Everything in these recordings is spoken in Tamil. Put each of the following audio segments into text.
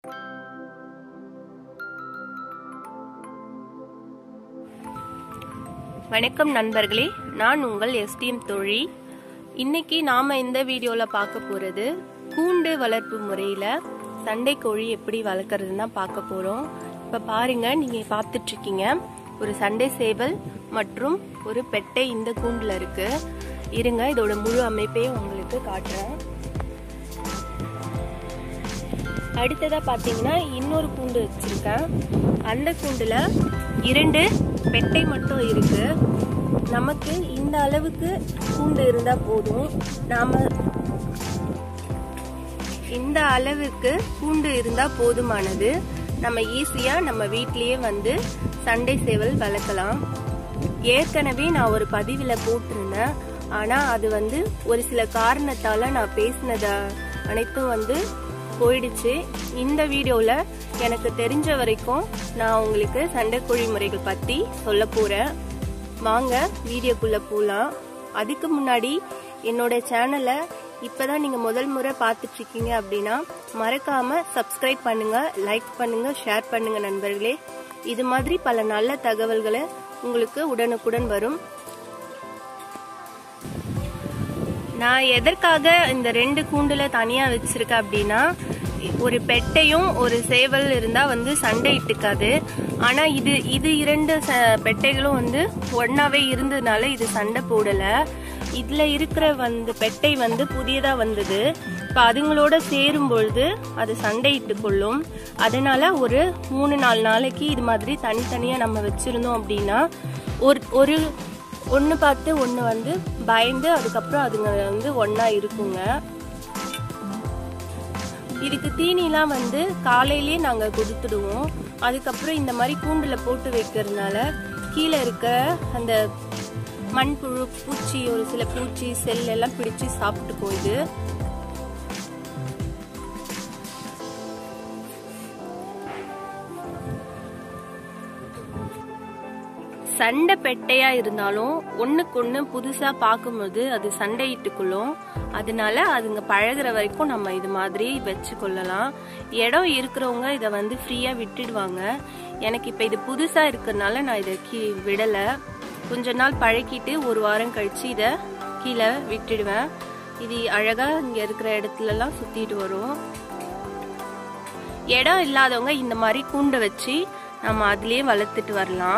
வணக்கம் நண்பர்களே நான் உங்கள் எஸ்டிஎம் தோழி இன்னைக்கு நாம இந்த வீடியோல பார்க்க போறது கூண்டு வளர்ப்பு முறையில சண்டை கோழி எப்படி வளர்க்கறதுன்னு தான் பார்க்க போறோம் இப்ப பாருங்க நீங்க பார்த்துட்டு இருக்கீங்க ஒரு சண்டை சேவல் மற்றும் ஒரு பெட்டை இந்த கூண்டுல இருக்கு இருங்க இதோட முழு அமைப்பையும் உங்களுக்கு காட்டுறேன் அடுத்ததா பாத்தீங்கன்னா இன்னொரு கூண்டு வச்சிருக்கேன் அந்த கூண்டுல இரண்டு பெட்டை மட்டும் இருக்கு நமக்கு இந்த அளவுக்கு கூண்டு இருந்தா போதும் நாம இந்த அளவுக்கு கூண்டு இருந்தா போதுமானது நம்ம ஈஸியா நம்ம வீட்லயே வந்து சண்டை சேவல் வளர்க்கலாம் ஏற்கனவே நான் ஒரு பதிவில் போட்டிருந்தேன் ஆனா அது வந்து ஒரு சில காரணத்தால நான் பேசினத அனைத்தும் வந்து போயிடுச்சு இந்த வீடியோல எனக்கு தெரிஞ்ச வரைக்கும் நான் உங்களுக்கு சண்டைக்கோழி முறைகள் பத்தி சொல்ல போறேன் வாங்க வீடியோக்குள்ள போலாம் அதுக்கு முன்னாடி என்னோட சேனலை இப்பதான் நீங்க முதல் முறை பார்த்துட்டு இருக்கீங்க அப்படின்னா மறக்காம சப்ஸ்கிரைப் பண்ணுங்க லைக் பண்ணுங்க ஷேர் பண்ணுங்க நண்பர்களே இது மாதிரி பல நல்ல தகவல்களை உங்களுக்கு உடனுக்குடன் வரும் நான் எதற்காக இந்த ரெண்டு கூண்டுல தனியா வச்சிருக்கேன் அப்படின்னா ஒரு பெட்டையும் ஒரு சேவல் இருந்தா வந்து சண்டை இட்டுக்காது ஆனா இது இது இரண்டு பெட்டைகளும் வந்து ஒன்னாவே இருந்ததுனால இது சண்டை போடல இதுல இருக்கிற வந்து பெட்டை வந்து புதியதா வந்தது இப்ப அதுங்களோட சேரும் பொழுது அது சண்டையிட்டு கொள்ளும் அதனால ஒரு மூணு நாலு நாளைக்கு இது மாதிரி தனித்தனியா நம்ம வச்சிருந்தோம் அப்படின்னா ஒரு ஒரு ஒன்று பார்த்து ஒன்று வந்து பயந்து அதுக்கப்புறம் அதுங்க வந்து ஒன்றா இருக்குங்க இதுக்கு தீனிலாம் வந்து காலையிலேயே நாங்கள் கொடுத்துடுவோம் அதுக்கப்புறம் இந்த மாதிரி கூண்டில் போட்டு வைக்கிறதுனால கீழே இருக்க அந்த மண்புழு பூச்சி ஒரு சில பூச்சி செல் எல்லாம் பிடிச்சு சாப்பிட்டுக்கும் இது சண்டை பெட்டையா இருந்தாலும் ஒண்ணுக்கு ஒண்ணு புதுசா பார்க்கும்போது அது சண்டையிட்டுக்குள்ளும் அதனால அதுங்க பழகுற வரைக்கும் நம்ம இது மாதிரி வச்சு கொள்ளலாம் இடம் இருக்கிறவங்க இதை வந்து ஃப்ரீயா விட்டுடுவாங்க எனக்கு இப்ப இது புதுசா இருக்கிறதுனால நான் இதை கீ விடல கொஞ்ச நாள் பழக்கிட்டு ஒரு வாரம் கழிச்சு இதை கீழே விட்டுடுவேன் இது அழகா இங்க இருக்கிற இடத்துல எல்லாம் சுத்திட்டு வரும் இடம் இல்லாதவங்க இந்த மாதிரி கூண்டை வச்சு நம்ம அதுலயே வளர்த்துட்டு வரலாம்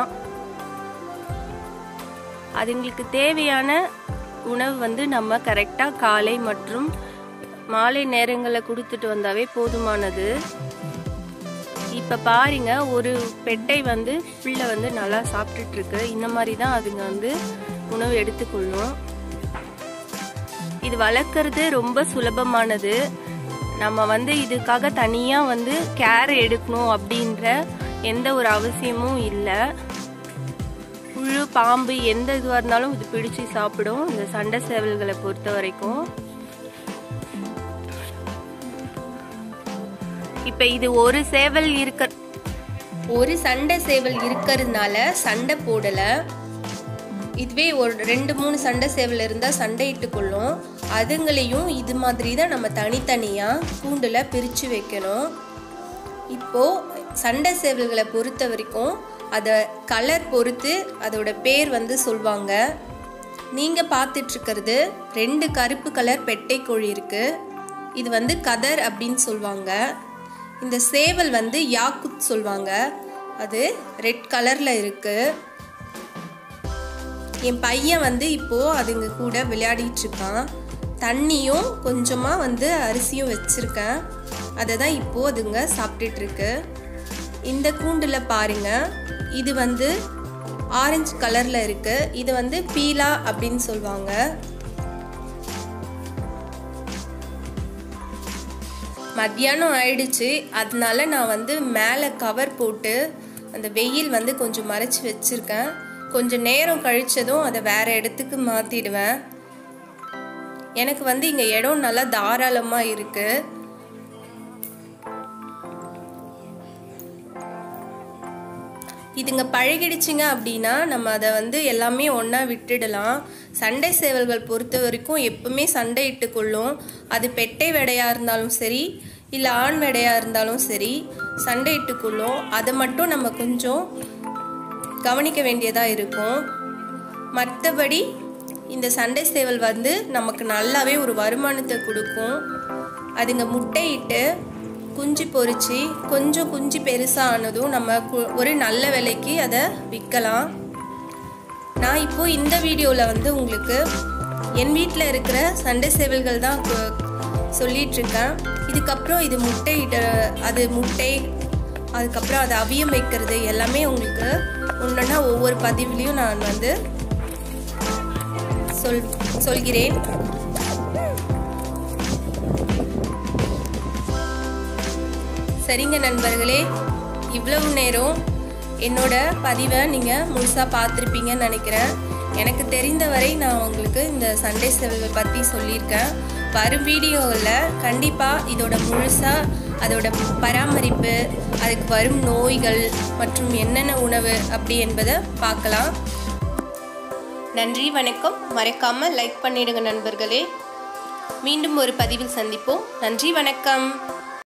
அதுங்களுக்கு தேவையான உணவு வந்து நம்ம கரெக்டாக காலை மற்றும் மாலை நேரங்களில் கொடுத்துட்டு வந்தாவே போதுமானது இப்போ பாருங்க ஒரு பெட்டை வந்து பிள்ளை வந்து நல்லா சாப்பிட்டுட்டு இருக்கு இந்த மாதிரி தான் அதுங்க வந்து உணவு எடுத்துக்கொள்ளும் இது வளர்க்குறது ரொம்ப சுலபமானது நம்ம வந்து இதுக்காக தனியாக வந்து கேர் எடுக்கணும் அப்படின்ற எந்த ஒரு அவசியமும் இல்லை புழு பாம்பு எந்த இதுவாக இருந்தாலும் இது பிடிச்சு சாப்பிடும் இந்த சண்டை சேவல்களை பொறுத்த வரைக்கும் இப்ப இது ஒரு சேவல் இருக்க ஒரு சண்டை சேவல் இருக்கிறதுனால சண்டை போடல இதுவே ஒரு ரெண்டு மூணு சண்டை சேவல் இருந்தால் சண்டையிட்டு கொள்ளும் அதுங்களையும் இது மாதிரி தான் நம்ம தனித்தனியாக கூண்டில் பிரித்து வைக்கணும் இப்போது சண்டை சேவல்களை பொறுத்த வரைக்கும் அதை கலர் பொறுத்து அதோட பேர் வந்து சொல்லுவாங்க நீங்கள் பார்த்துட்ருக்கிறது ரெண்டு கருப்பு கலர் பெட்டை கோழி இருக்குது இது வந்து கதர் அப்படின்னு சொல்லுவாங்க இந்த சேவல் வந்து யாக்குத் சொல்லுவாங்க அது ரெட் கலரில் இருக்குது என் பையன் வந்து இப்போது அதுங்க கூட விளையாடிட்டு இருக்கான் தண்ணியும் கொஞ்சமாக வந்து அரிசியும் வச்சுருக்கேன் அதை தான் இப்போது அதுங்க சாப்பிட்டுட்டு இருக்கு இந்த கூண்டில் பாருங்க இது வந்து ஆரஞ்சு கலரில் இருக்கு இது வந்து பீலா அப்படின்னு சொல்லுவாங்க மத்தியானம் ஆயிடுச்சு அதனால நான் வந்து மேலே கவர் போட்டு அந்த வெயில் வந்து கொஞ்சம் மறைச்சி வச்சுருக்கேன் கொஞ்சம் நேரம் கழிச்சதும் அதை வேற இடத்துக்கு மாற்றிடுவேன் எனக்கு வந்து இங்கே இடம் நல்லா தாராளமாக இருக்குது இதுங்க பழகிடுச்சிங்க அப்படின்னா நம்ம அதை வந்து எல்லாமே ஒன்றா விட்டுடலாம் சண்டை சேவல்கள் பொறுத்த வரைக்கும் எப்பவுமே சண்டை இட்டு கொள்ளும் அது பெட்டை வெடையாக இருந்தாலும் சரி இல்லை ஆண் வெடையாக இருந்தாலும் சரி சண்டை இட்டுக்குள்ளும் அதை மட்டும் நம்ம கொஞ்சம் கவனிக்க வேண்டியதாக இருக்கும் மற்றபடி இந்த சண்டை சேவல் வந்து நமக்கு நல்லாவே ஒரு வருமானத்தை கொடுக்கும் அதுங்க முட்டையிட்டு குஞ்சு பொறிச்சு கொஞ்சம் குஞ்சு பெருசாக ஆனதும் நம்ம கு- ஒரு நல்ல விலைக்கு அதை விற்கலாம் நான் இப்போ இந்த வீடியோவில் வந்து உங்களுக்கு என் வீட்டில் இருக்கிற சண்டை சேவல்கள் தான் கு- சொல்லிட்டு இருக்கேன் இதுக்கப்புறம் இது முட்டையிட அது முட்டை அதுக்கப்புறம் அது அவியம் வைக்கிறது எல்லாமே உங்களுக்கு ஒன்றுன்னா ஒவ்வொரு பதிவுலையும் நான் வந்து சொல் சொல்கிறேன் சரிங்க நண்பர்களே இவ்வளவு நேரம் என்னோட பதிவை நீங்கள் முழுசாக பார்த்துருப்பீங்கன்னு நினைக்கிறேன் எனக்கு தெரிந்தவரை நான் உங்களுக்கு இந்த சண்டே சேவல்கள் பற்றி சொல்லியிருக்கேன் வரும் வீடியோவில் கண்டிப்பாக இதோட முழுசாக அதோட பராமரிப்பு அதுக்கு வரும் நோய்கள் மற்றும் என்னென்ன உணவு அப்படி என்பதை பார்க்கலாம் நன்றி வணக்கம் மறக்காமல் லைக் பண்ணிடுங்க நண்பர்களே மீண்டும் ஒரு பதிவில் சந்திப்போம் நன்றி வணக்கம்